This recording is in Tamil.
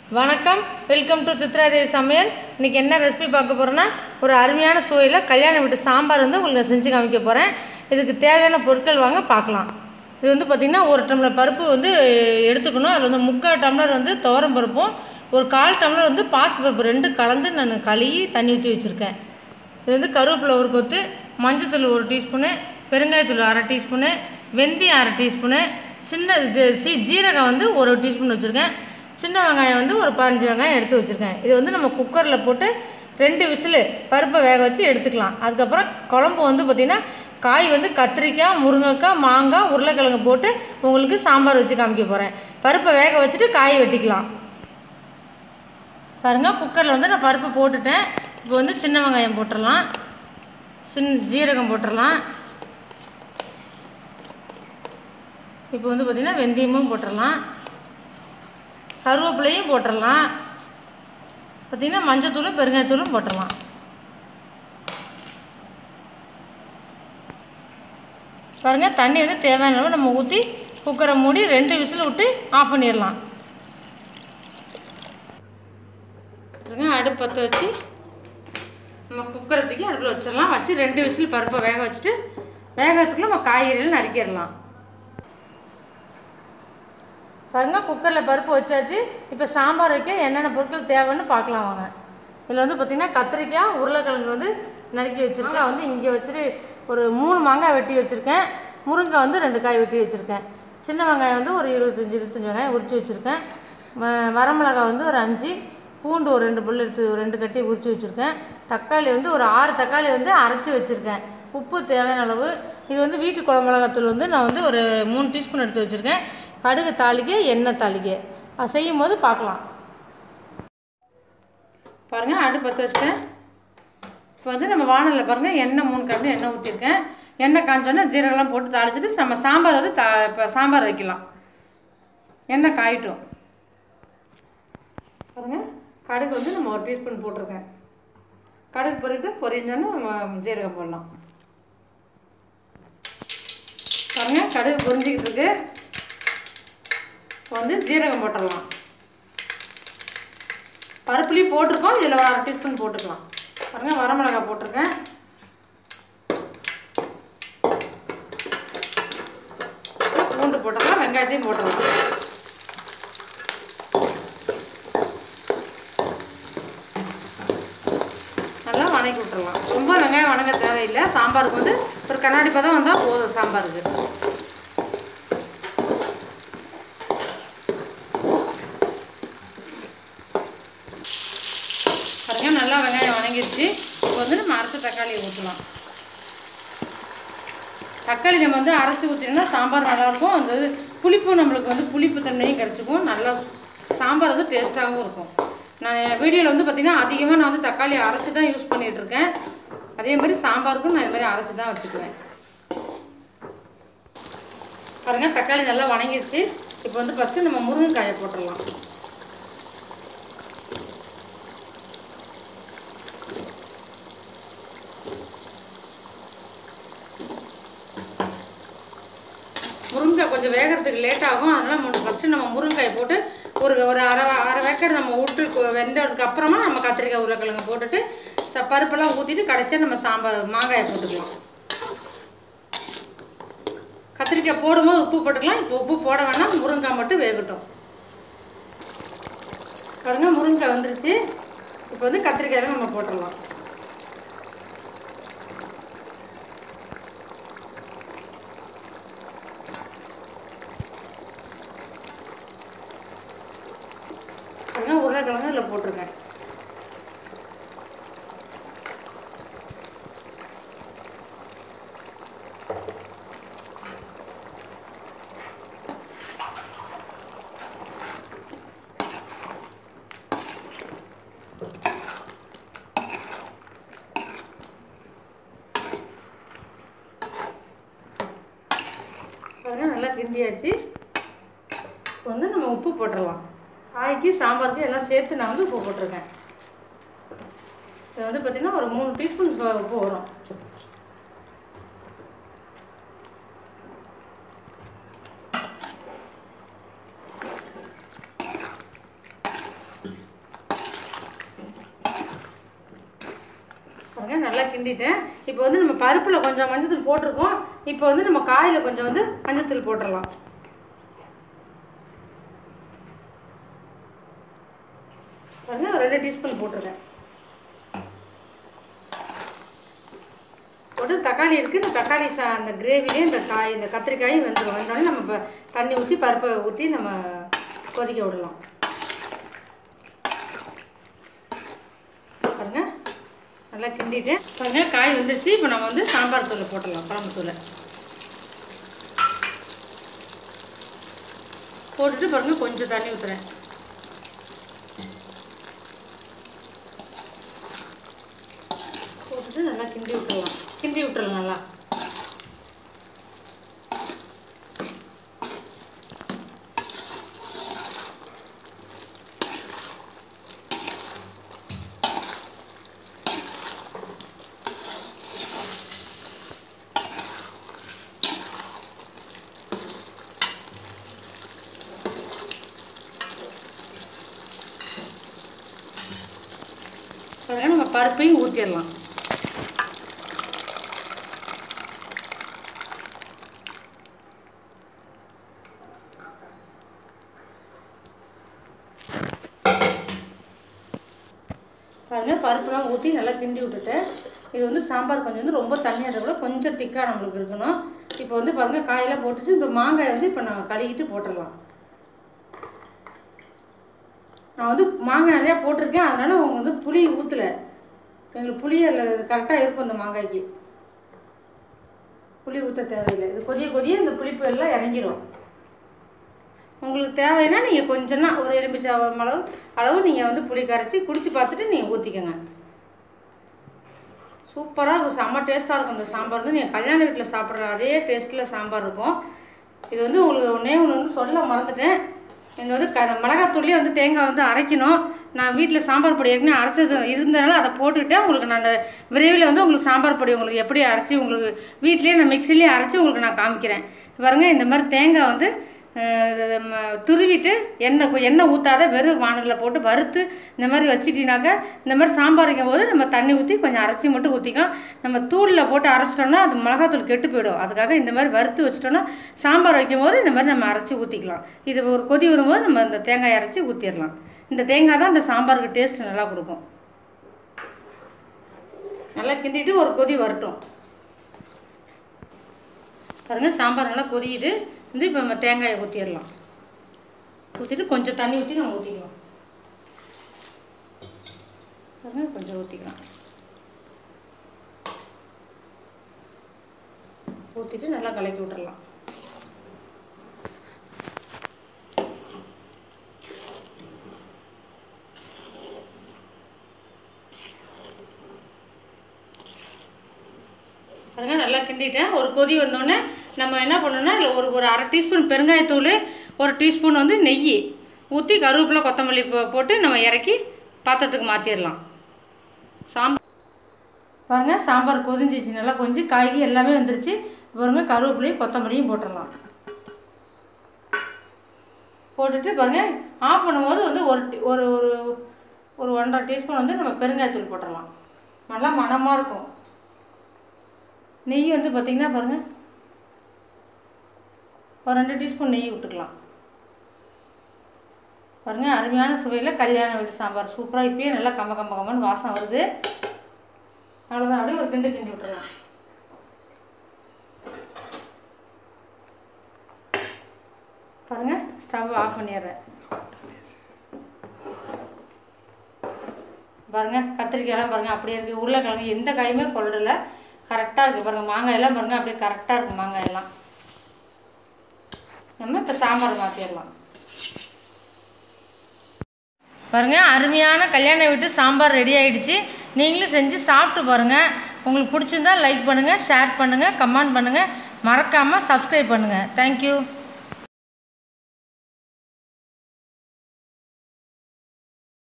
வணக்கம் வெல்கம் டு சித்ராதேவி சமையல் இன்றைக்கி என்ன ரெசிபி பார்க்க போகிறோன்னா ஒரு அருமையான சுவையில் கல்யாண வீட்டு சாம்பார் வந்து உங்களுக்கு நான் செஞ்சு காமிக்க போகிறேன் இதுக்கு தேவையான பொருட்கள் வாங்க பார்க்கலாம் இது வந்து பார்த்திங்கன்னா ஒரு டம்ளர் பருப்பு வந்து எடுத்துக்கணும் அதில் வந்து முக்கால் டம்ளர் வந்து துவரம் பருப்பும் ஒரு கால் டம்ளர் வந்து பாசிப்பருப்பு ரெண்டு கலந்து நான் கழுவி தண்ணி ஊற்றி வச்சுருக்கேன் இது வந்து கருவேப்பிலை ஒரு கொத்து மஞ்சத்தூள் ஒரு டீஸ்பூனு பெருங்காயத்தூள் அரை டீஸ்பூனு வெந்தயம் அரை டீஸ்பூனு சின்ன ஜ- சி ஜீரகம் வந்து ஒரு டீஸ்பூன் வச்சுருக்கேன் சின்ன வெங்காயம் வந்து ஒரு பதினஞ்சு வெங்காயம் எடுத்து வச்சுருக்கேன் இது வந்து நம்ம குக்கரில் போட்டு ரெண்டு விசிலு பருப்பை வேக வச்சு எடுத்துக்கலாம் அதுக்கப்புறம் குழம்பு வந்து பார்த்திங்கன்னா காய் வந்து கத்திரிக்காய் முருங்கைக்காய் மாங்காய் உருளைக்கிழங்கு போட்டு உங்களுக்கு சாம்பார் வச்சு காமிக்க போகிறேன் பருப்பை வேக வச்சுட்டு காய் வெட்டிக்கலாம் பாருங்கள் குக்கரில் வந்து நான் பருப்பு போட்டுட்டேன் இப்போ வந்து சின்ன வெங்காயம் போட்டுடலாம் சின் ஜீரகம் போட்டுடலாம் இப்போ வந்து பார்த்திங்கன்னா வெந்தயமும் போட்டுடலாம் கருவேப்பிலையும் போட்டுடலாம் பார்த்திங்கன்னா மஞ்சத்தூளும் பெருங்காயத்தூளும் போட்டுடலாம் பாருங்கள் தண்ணி வந்து தேவையான அளவு நம்ம ஊற்றி குக்கரை மூடி ரெண்டு விசில் விட்டு ஆஃப் பண்ணிடலாம் பாருங்க அடுப்பு பற்ற வச்சு நம்ம குக்கரை தூக்கி அடுப்பில் வச்சிடலாம் வச்சு ரெண்டு விசில் பருப்பை வேக வச்சுட்டு வேகத்துக்குள்ள நம்ம காய்கறிகள் நறுக்கிடலாம் பாருங்க குக்கரில் பருப்பு வச்சாச்சு இப்போ சாம்பார் வைக்க என்னென்ன பொருட்கள் தேவைன்னு பார்க்கலாம் வாங்க இதில் வந்து பார்த்திங்கன்னா கத்திரிக்காய் உருளைக்கிழங்கு வந்து நறுக்கி வச்சுருக்கேன் வந்து இங்கே வச்சுட்டு ஒரு மூணு மாங்காய் வெட்டி வச்சுருக்கேன் முருங்கைக்காய் வந்து ரெண்டு காய் வெட்டி வச்சுருக்கேன் சின்ன வெங்காயம் வந்து ஒரு இருபத்தஞ்சி இருபத்தஞ்சி வெங்காயம் உரிச்சு வச்சுருக்கேன் ம- வரமிளகாய் வந்து ஒரு அஞ்சு பூண்டு ஒரு ரெண்டு புல் எடுத்து ஒரு ரெண்டு கட்டி உரிச்சு வச்சுருக்கேன் தக்காளி வந்து ஒரு ஆறு தக்காளி வந்து அரைச்சி வச்சுருக்கேன் உப்பு தேவையான அளவு இது வந்து வீட்டு குழம்பு மிளகாத்தூள் வந்து நான் வந்து ஒரு மூணு டீஸ்பூன் எடுத்து வச்சுருக்கேன் கடுகு தாளிக்க எண்ணெய் தாளிக்க அது செய்யும் போது பார்க்கலாம் பாருங்கள் அடுப்பு பற்ற வச்சுட்டேன் இப்போ வந்து நம்ம வானலில் பாருங்கள் எண்ணெய் மூணு கரண்டி எண்ணெய் ஊற்றிருக்கேன் எண்ணெய் காஞ்சோன்னே ஜீரகம்லாம் போட்டு தாளிச்சிட்டு நம்ம சாம்பார் வந்து தா இப்போ சாம்பார் வைக்கலாம் எண்ணெய் காயட்டும் பாருங்கள் கடுகு வந்து நம்ம ஒரு டீஸ்பூன் போட்டிருக்கேன் கடுகு பொறிட்டு பொரிஞ்சோன்னு நம்ம ஜீரகம் போடலாம் பாருங்க கடுகு பொரிஞ்சிக்கிட்டு இருக்கு இப்போ வந்து ஜீரகம் போட்டுடலாம் பருப்புலேயும் போட்டிருக்கோம் இதில் ஒரு அரை டீஸ்பூன் போட்டுக்கலாம் பாருங்க வரமிளகாய் போட்டிருக்கேன் பூண்டு போட்டுடலாம் வெங்காயத்தையும் போட்டுடலாம் நல்லா வணக்கி விட்டுறலாம் ரொம்ப வெங்காயம் வணங்க தேவையில்லை சாம்பாருக்கு வந்து ஒரு கண்ணாடி பதம் வந்தால் போதும் சாம்பாருக்கு பாருங்க நல்லா வெங்காயம் வணங்கிடுச்சு இப்போ வந்து நம்ம அரைச்ச தக்காளியை ஊற்றலாம் தக்காளி நம்ம வந்து அரைச்சி ஊற்றினோம்னா சாம்பார் நல்லாயிருக்கும் அந்த இது புளிப்பு நம்மளுக்கு வந்து புளிப்பு தன்மையும் கிடச்சிக்கும் நல்லா சாம்பார் வந்து டேஸ்ட்டாகவும் இருக்கும் நான் வீடியோவில் வந்து பார்த்திங்கன்னா அதிகமாக நான் வந்து தக்காளி அரைச்சி தான் யூஸ் பண்ணிகிட்டு இருக்கேன் அதே மாதிரி சாம்பாருக்கும் நான் இது மாதிரி அரைச்சி தான் வச்சுக்குவேன் பாருங்க தக்காளி நல்லா வணங்கிடுச்சு இப்போ வந்து ஃபஸ்ட்டு நம்ம முருங்கைக்காயை போட்டுடலாம் முருங்கைக்காய் கொஞ்சம் வேகிறதுக்கு லேட் ஆகும் அதனால் நம்ம ஃபஸ்ட்டு நம்ம முருங்கைக்காயை போட்டு ஒரு ஒரு அரை அரை வேக்கர் நம்ம விட்டு கொ- வெந்ததுக்கு அப்புறமா நம்ம கத்திரிக்காய் உருளைக்கிழங்கு போட்டுட்டு ச பருப்பெல்லாம் ஊற்றிட்டு கடைசியாக நம்ம சாம்பார் மாங்காயை போட்டுக்கலாம் கத்திரிக்காய் போடும்போது உப்பு போட்டுக்கலாம் இப்போ உப்பு போட வேணாம் முருங்கைக்காய் மட்டும் வேகட்டும் பாருங்க முருங்கைக்காய் வந்துருச்சு இப்போ வந்து கத்திரிக்காயெல்லாம் நம்ம போட்டுடலாம் பாருங்க உருளைக்கிழங்கு இதில் போட்டிருக்கேன் பாருங்க நல்லா கிண்டியாச்சு இப்போ வந்து நம்ம உப்பு போட்டுடலாம் காய்க்கு சாம்பாருக்கு எல்லாம் சேர்த்து நான் வந்து உப்பு போட்டிருக்கேன் இது வந்து பார்த்திங்கன்னா ஒரு மூணு டீஸ்பூன் உப்பு வரும் நல்லா கிண்டிட்டேன் இப்போ வந்து நம்ம பருப்பில் கொஞ்சம் மஞ்சத்தூள் போட்டிருக்கோம் இப்போ வந்து நம்ம காயில் கொஞ்சம் வந்து மஞ்சத்தூள் போட்டுடலாம் பாருங்க ஒரு ரெண்டு டீஸ்பூன் போட்டிருக்கேன் போட்டு தக்காளி இருக்குது இந்த தக்காளி சா அந்த கிரேவிலே இந்த காய் இந்த கத்திரிக்காயும் வெந்துடும் வெந்தோடனே நம்ம ப- தண்ணி ஊற்றி பருப்பை ஊற்றி நம்ம கொதிக்க விடலாம் பாருங்க நல்லா கிண்டிட்டேன் பாருங்க காய் வந்துருச்சு இப்போ நம்ம வந்து சாம்பார் தூளை போட்டுடலாம் குழம்பு தூளை போட்டுட்டு பாருங்க கொஞ்சம் தண்ணி ஊற்றுறேன் போட்டுட்டு நல்லா கிண்டி விட்டுறலாம் கிண்டி விட்டுறலாம் நல்லா பாருங்க நம்ம பருப்பையும் ஊற்றிடலாம் பாருங்க பருப்புலாம் ஊற்றி நல்லா கிண்டி விட்டுட்டு இது வந்து சாம்பார் கொஞ்சம் வந்து ரொம்ப தண்ணியாக இருந்தால் கூட கொஞ்சம் திக்காக நம்மளுக்கு இருக்கணும் இப்போ வந்து பாருங்க காயெல்லாம் போட்டுச்சு இந்த மாங்காய் வந்து இப்போ நம்ம கழுவிட்டு போட்டுடலாம் நான் வந்து மாங்காய் நிறையா போட்டிருக்கேன் அதனால அவங்க வந்து புளி ஊற்றலை எங்களுக்கு புளி அதில் கரெக்டாக இருக்கும் இந்த மாங்காய்க்கு புளி ஊற்ற தேவையில்லை இது கொதிய கொதிய இந்த புளிப்பு எல்லாம் இறங்கிடும் உங்களுக்கு தேவைன்னா நீங்கள் கொஞ்சம் தான் ஒரு எலுமிச்சை அளவு அளவு நீங்கள் வந்து புளி கரைச்சி குடிச்சு பார்த்துட்டு நீங்கள் ஊற்றிக்கோங்க சூப்பராக இருக்கும் செம்ம டேஸ்ட்டாக இருக்கும் இந்த சாம்பார் வந்து நீங்கள் கல்யாண வீட்டில் சாப்பிட்ற அதே டேஸ்ட்டில் சாம்பார் இருக்கும் இது வந்து உங்களுக்கு ஒன்றே ஒன்று வந்து சொல்ல மறந்துட்டேன் இது வந்து க மிளகாத்தூள்லேயே வந்து தேங்காய் வந்து அரைக்கணும் நான் வீட்டில் சாம்பார் பொடி ஏற்கனவே அரைச்சது இருந்தனால அதை போட்டுக்கிட்டேன் உங்களுக்கு நான் விரைவில் வந்து உங்களுக்கு சாம்பார் பொடி உங்களுக்கு எப்படி அரைச்சி உங்களுக்கு வீட்லேயே நான் மிக்சிலேயே அரைச்சி உங்களுக்கு நான் காமிக்கிறேன் பாருங்க இந்த மாதிரி தேங்காய் வந்து அஹ், இது ம- துருவிட்டு எண்ணெய் கொ- எண்ணெய் ஊற்றாத வெறும் வானலில் போட்டு வறுத்து இந்த மாதிரி வச்சிட்டினாக்கா இந்த மாதிரி சாம்பார் வைக்கும் போது நம்ம தண்ணி ஊற்றி கொஞ்சம் அரைச்சி மட்டும் ஊற்றிக்கலாம் நம்ம தூளில் போட்டு அரைச்சிட்டோம்னா அது மிளகாத்தூள் கெட்டு போயிடும் அதுக்காக இந்த மாதிரி வறுத்து வச்சிட்டோம்னா சாம்பார் வைக்கும் போது இந்த மாதிரி நம்ம அரைச்சி ஊற்றிக்கலாம் இது ஒரு கொதி வரும்போது நம்ம இந்த தேங்காய் அரைச்சி ஊற்றிடலாம் இந்த தேங்காய் தான் இந்த சாம்பாருக்கு டேஸ்ட் நல்லா கொடுக்கும் நல்லா கிண்டிட்டு ஒரு கொதி வரட்டும் பாருங்க சாம்பார் நல்லா கொதியுது வந்து இப்போ நம்ம தேங்காயை ஊற்றிடலாம் ஊற்றிட்டு கொஞ்சம் தண்ணி ஊற்றி நம்ம ஊற்றிக்கலாம் பாருங்க கொஞ்சம் ஊற்றிக்கலாம் ஊற்றிட்டு நல்லா கலக்கி விட்டுறலாம் பாருங்க நல்லா கிண்டிட்டேன் ஒரு கொதி வந்தோடனே நம்ம என்ன பண்ணணும்னா இதில் ஒரு ஒரு அரை டீஸ்பூன் பெருங்காயத்தூள் ஒரு டீஸ்பூன் வந்து நெய் ஊற்றி கருவேப்பிலை கொத்தமல்லி போ போட்டு நம்ம இறக்கி பாத்திரத்துக்கு மாற்றிடலாம் சாம்பார் பாருங்க சாம்பார் கொதிஞ்சிச்சு நல்லா கொஞ்சம் காய்கறி எல்லாமே வந்துருச்சு பாருங்க கருவேப்பிலையும் கொத்தமல்லியும் போட்டுடலாம் போட்டுட்டு பாருங்க ஆஃப் பண்ணும்போது வந்து ஒரு டி- ஒரு ஒரு ஒரு ஒன்றரை டீஸ்பூன் வந்து நம்ம பெருங்காயத்தூள் போட்டுடலாம் நல்லா மணமாக இருக்கும் நெய் வந்து பார்த்தீங்கன்னா பாருங்க ஒரு ரெண்டு டீஸ்பூன் நெய் விட்டுக்கலாம் பாருங்க அருமையான சுவையில் கல்யாண வீட்டு சாம்பார் சூப்பராக இப்பயே நல்லா கம்ம கம்ம கம்மன்னு வாசம் வருது அவ்வளோதான் அப்படியே ஒரு கிண்டு கிண்டி விட்டுறலாம் பாருங்க ஸ்டவ் ஆஃப் பண்ணிடுறேன் பாருங்க கத்திரிக்காயெல்லாம் பாருங்க அப்படியே இருக்கு உருளைக்கிழங்கு எந்த காயுமே கொள்ளல கரெக்டாக இருக்கு பாருங்க மாங்காய் எல்லாம் பாருங்க அப்படியே கரெக்டாக இருக்கு மாங்காய் எல்லாம் நம்ம இப்போ சாம்பார் மாற்றிடலாம் பாருங்க அருமையான கல்யாண வீட்டு சாம்பார் ரெடி ஆயிடுச்சு நீங்களும் செஞ்சு சாப்பிட்டு பாருங்க உங்களுக்கு பிடிச்சிருந்தா லைக் பண்ணுங்க ஷேர் பண்ணுங்க கமெண்ட் பண்ணுங்க மறக்காம சப்ஸ்கிரைப் பண்ணுங்க தேங்க்யூ